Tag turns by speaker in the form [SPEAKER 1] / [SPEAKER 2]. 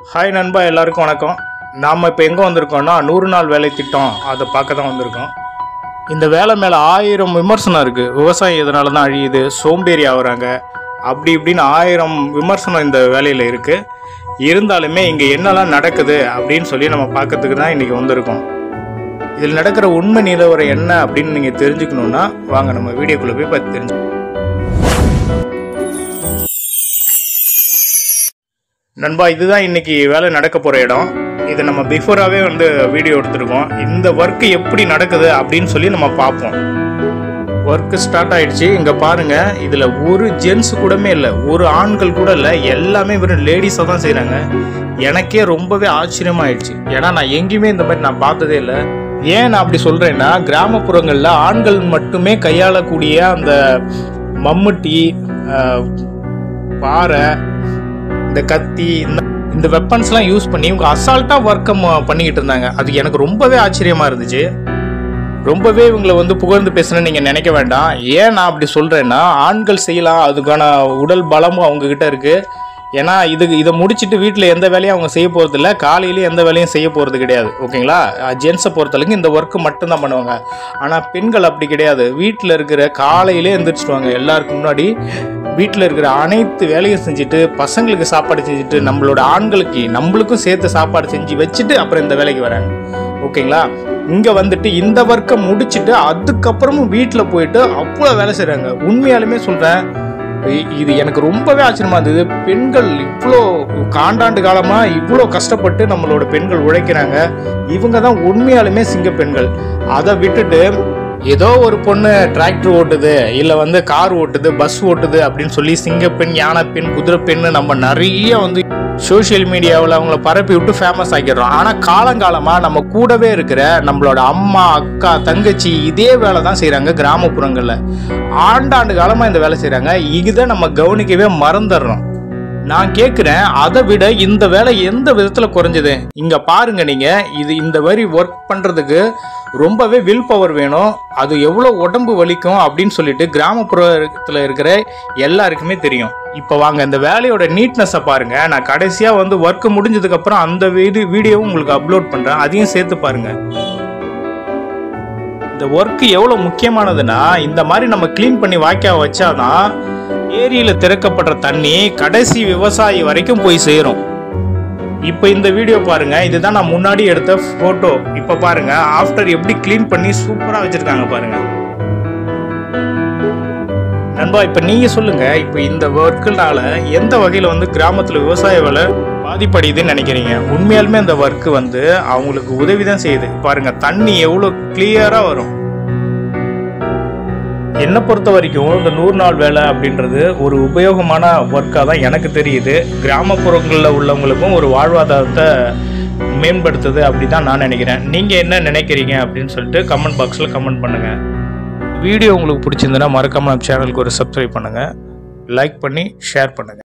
[SPEAKER 1] hi நண்பா எல்லாருக்கும் வணக்கம் நாம் இப்போ எங்கே வந்திருக்கோம்னா நூறு நாள் வேலை திட்டம் அதை பார்க்க தான் வந்திருக்கோம் இந்த வேலை மேலே ஆயிரம் விமர்சனம் இருக்குது விவசாயம் இதனால தான் அழியுது சோம்பேறி ஆகுறாங்க அப்படி இப்படின்னு ஆயிரம் விமர்சனம் இந்த வேலையில் இருக்குது இருந்தாலுமே இங்கே என்னெல்லாம் நடக்குது அப்படின்னு சொல்லி நம்ம பார்க்கறதுக்கு தான் இன்றைக்கி வந்திருக்கோம் இதில் நடக்கிற உண்மை நிலவரம் என்ன அப்படின்னு நீங்கள் தெரிஞ்சுக்கணுன்னா வாங்க நம்ம வீடியோக்குள்ளே போய் பார்த்து தெரிஞ்சு நண்பா இதுதான் இன்னைக்கு வேலை நடக்க போகிற இடம் இது நம்ம பிஃபோராகவே வந்து வீடியோ எடுத்திருக்கோம் இந்த ஒர்க் எப்படி நடக்குது அப்படின்னு சொல்லி நம்ம பார்ப்போம் ஒர்க் ஸ்டார்ட் ஆயிடுச்சு இங்கே பாருங்க இதில் ஒரு ஜென்ஸ் கூடமே இல்லை ஒரு ஆண்கள் கூட இல்லை எல்லாமே வெறும் லேடிஸாக தான் செய்கிறாங்க எனக்கே ரொம்பவே ஆச்சரியமாயிடுச்சு ஏன்னா நான் எங்கேயுமே இந்த மாதிரி நான் பார்த்ததே இல்லை ஏன் நான் அப்படி சொல்கிறேன்னா கிராமப்புறங்களில் ஆண்கள் மட்டுமே கையாளக்கூடிய அந்த மம்முட்டி அஹ், பாறை இந்த கத்தி இந்த இந்த வெப்பன்ஸ்லாம் யூஸ் பண்ணி இவங்க அசால்ட்டாக ஒர்க்கை பண்ணிக்கிட்டு இருந்தாங்க அது எனக்கு ரொம்பவே ஆச்சரியமாக இருந்துச்சு ரொம்பவே இவங்களை வந்து புகழ்ந்து பேசணும்னு நீங்கள் நினைக்க வேண்டாம் ஏன் நான் அப்படி சொல்கிறேன்னா ஆண்கள் செய்யலாம் அதுக்கான உடல் பலமும் அவங்க கிட்ட இருக்குது ஏன்னா இது இதை முடிச்சுட்டு வீட்டில் எந்த வேலையும் அவங்க செய்ய போகிறது இல்லை காலையிலேயே எந்த வேலையும் செய்ய போகிறது கிடையாது ஓகேங்களா ஜென்ஸை பொறுத்தளவுக்கு இந்த ஒர்க்கு மட்டும்தான் பண்ணுவாங்க ஆனால் பெண்கள் அப்படி கிடையாது வீட்டில் இருக்கிற காலையிலே எந்திரிச்சிடுவாங்க எல்லாருக்கும் முன்னாடி வீட்டில் இருக்கிற அனைத்து வேலையும் செஞ்சுட்டு பசங்களுக்கு சாப்பாடு செஞ்சுட்டு நம்மளோட ஆண்களுக்கு நம்மளுக்கும் சேர்த்து சாப்பாடு செஞ்சு வச்சுட்டு அப்புறம் இந்த வேலைக்கு வராங்க ஓகேங்களா இங்கே வந்துட்டு இந்த ஒர்க்கை முடிச்சுட்டு அதுக்கப்புறமும் வீட்டில் போயிட்டு அவ்வளோ வேலை செய்கிறாங்க உண்மையாலுமே சொல்கிறேன் இது எனக்கு ரொம்பவே ஆச்சரியமா இருந்தது பெண்கள் இவ்வளோ காண்டாண்டு காலமாக இவ்வளோ கஷ்டப்பட்டு நம்மளோட பெண்கள் உழைக்கிறாங்க இவங்க தான் உண்மையாலுமே சிங்க பெண்கள் அதை விட்டுட்டு ஏதோ ஒரு பொண்ணு டிராக்டர் ஓட்டுது இல்லை வந்து கார் ஓட்டுது பஸ் ஓட்டுது அப்படின்னு சொல்லி சிங்கப்பெண் யானைப்பெண் குதிரைப்பெண்ணு நம்ம நிறைய வந்து சோஷியல் மீடியாவில் அவங்கள பரப்பி விட்டு ஃபேமஸ் ஆக்கிடுறோம் ஆனால் காலங்காலமாக நம்ம கூடவே இருக்கிற நம்மளோட அம்மா அக்கா தங்கச்சி இதே வேலை தான் செய்கிறாங்க கிராமப்புறங்களில் ஆண்டாண்டு காலமாக இந்த வேலை செய்கிறாங்க இதை நம்ம கவனிக்கவே மறந்துடுறோம் நான் கேட்குறேன் அதை விட இந்த வேலை எந்த விதத்தில் குறைஞ்சது இங்கே பாருங்க நீங்கள் இது இந்த மாதிரி ஒர்க் பண்ணுறதுக்கு ரொம்பவே வில் பவர் வேணும் அது எவ்வளோ உடம்பு வலிக்கும் அப்படின்னு சொல்லிட்டு கிராமப்புறத்தில் இருக்கிற எல்லாருக்குமே தெரியும் இப்போ வாங்க இந்த வேலையோட நீட்னஸை பாருங்க நான் கடைசியாக வந்து ஒர்க் முடிஞ்சதுக்கப்புறம் அந்த வீடியோ வீடியோவும் உங்களுக்கு அப்லோட் பண்ணுறேன் அதையும் சேர்த்து பாருங்க இந்த ஒர்க் எவ்வளோ முக்கியமானதுன்னா இந்த மாதிரி நம்ம க்ளீன் பண்ணி வாய்க்கா வச்சாதான் ஏரியில் திறக்கப்படுற தண்ணி கடைசி விவசாயி வரைக்கும் போய் சேரும் இப்போ இந்த வீடியோ பாருங்க இதுதான் நான் முன்னாடி எடுத்த போட்டோ இப்போ பாருங்க ஆஃப்டர் எப்படி க்ளீன் பண்ணி சூப்பராக வச்சிருக்காங்க பாருங்க நண்பா இப்போ நீங்க சொல்லுங்க இப்போ இந்த ஒர்க்குனால எந்த வகையில் வந்து கிராமத்தில் விவசாய வேலை பாதிப்படையுதுன்னு நினைக்கிறீங்க உண்மையாலுமே அந்த ஒர்க்கு வந்து அவங்களுக்கு உதவி தான் செய்யுது பாருங்க தண்ணி எவ்வளோ கிளியராக வரும் என்னை பொறுத்த வரைக்கும் இந்த நூறு நாள் வேலை அப்படின்றது ஒரு உபயோகமான ஒர்க்காக தான் எனக்கு தெரியுது கிராமப்புறங்களில் உள்ளவங்களுக்கும் ஒரு வாழ்வாதாரத்தை மேம்படுத்துது அப்படி தான் நான் நினைக்கிறேன் நீங்கள் என்ன நினைக்கிறீங்க அப்படின்னு சொல்லிட்டு கமெண்ட் பாக்ஸில் கமெண்ட் பண்ணுங்கள் வீடியோ உங்களுக்கு பிடிச்சிருந்ததுன்னா மறக்காமல் சேனலுக்கு ஒரு சப்ஸ்கிரைப் பண்ணுங்கள் லைக் பண்ணி ஷேர் பண்ணுங்கள்